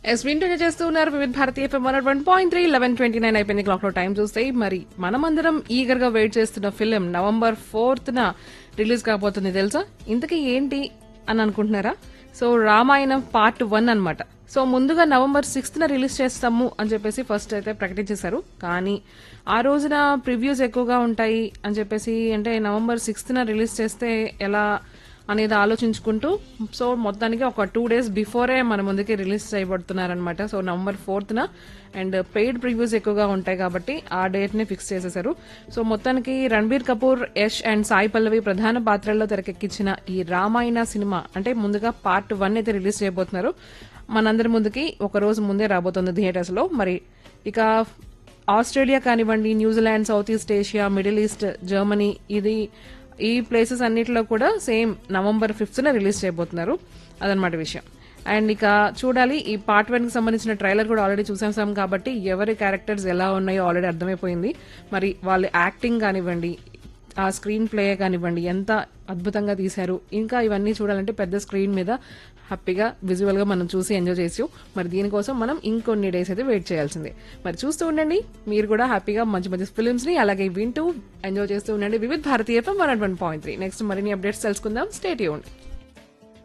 yes వింటూనే చేస్తూ ఉన్నారు వివిధ భారతీయ FM one one point three eleven twenty nine అయిపోయింది క్లాక్ లో టైం చూస్తే మరి మనమందరం ఈగర్ గా వెయిట్ చేస్తున్న ఫిలిం నవంబర్ ఫోర్త్ న రిలీజ్ కాబోతుంది తెలుసా ఇంతకీ ఏంటి అని అనుకుంటున్నారా సో రామాయణం పార్ట్ వన్ అన్నమాట సో ముందుగా నవంబర్ సిక్స్త్ న రిలీజ్ చేస్తాము అని చెప్పేసి ఫస్ట్ అయితే ప్రకటించేశారు కానీ ఆ రోజున ప్రివ్యూస్ ఎక్కువగా ఉంటాయి అని చెప్పేసి అంటే నవంబర్ సిక్స్త్ న రిలీజ్ చేస్తే ఎలా అనేది ఆలోచించుకుంటూ సో మొత్తానికి ఒక టూ డేస్ బిఫోరే మన ముందుకి రిలీజ్ చేయబడుతున్నారనమాట సో నవంబర్ ఫోర్త్న అండ్ పెయిడ్ ప్రివ్యూస్ ఎక్కువగా ఉంటాయి కాబట్టి ఆ డేట్ని ఫిక్స్ చేసేశారు సో మొత్తానికి రణబీర్ కపూర్ యష్ అండ్ సాయి పల్లవి ప్రధాన పాత్రల్లో తెరకెక్కించిన ఈ రామాయణ సినిమా అంటే ముందుగా పార్ట్ వన్ అయితే రిలీజ్ చేయబోతున్నారు మనందరి ముందుకి ఒక రోజు ముందే రాబోతుంది థియేటర్స్ లో మరి ఇక ఆస్ట్రేలియా కానివ్వండి New Zealand South East Asia Middle East Germany ఇది ఈ ప్లేసెస్ అన్నిటిలో కూడా సేమ్ నవంబర్ ఫిఫ్త్ న రిలీజ్ చేయబోతున్నారు అదనమాట విషయం అండ్ ఇక చూడాలి ఈ పార్ట్ వన్ కి సంబంధించిన ట్రైలర్ కూడా ఆల్రెడీ చూసేసాం కాబట్టి ఎవరి క్యారెక్టర్స్ ఎలా ఉన్నాయో ఆల్రెడీ అర్థమైపోయింది మరి వాళ్ళ యాక్టింగ్ కానివ్వండి ఆ స్క్రీన్ ప్లే కానివ్వండి ఎంత అద్భుతంగా తీశారు ఇంకా ఇవన్నీ చూడాలంటే పెద్ద స్క్రీన్ మీద హ్యాపీగా విజువల్ గా మనం చూసి ఎంజాయ్ చేసి మరి దీనికోసం మనం ఇంకొన్ని డేస్ అయితే వెయిట్ చేయాల్సిందే మరి చూస్తూ ఉండండి మీరు కూడా హ్యాపీగా మంచి మంచి ఫిల్మ్స్ ని అలాగే వింటూ ఎంజాయ్ చేస్తూ ఉండండి వివిధ భారతీయ FM one one point three next మరిన్ని అప్డేట్స్ తెలుసుకుందాం స్టేట్ యూన్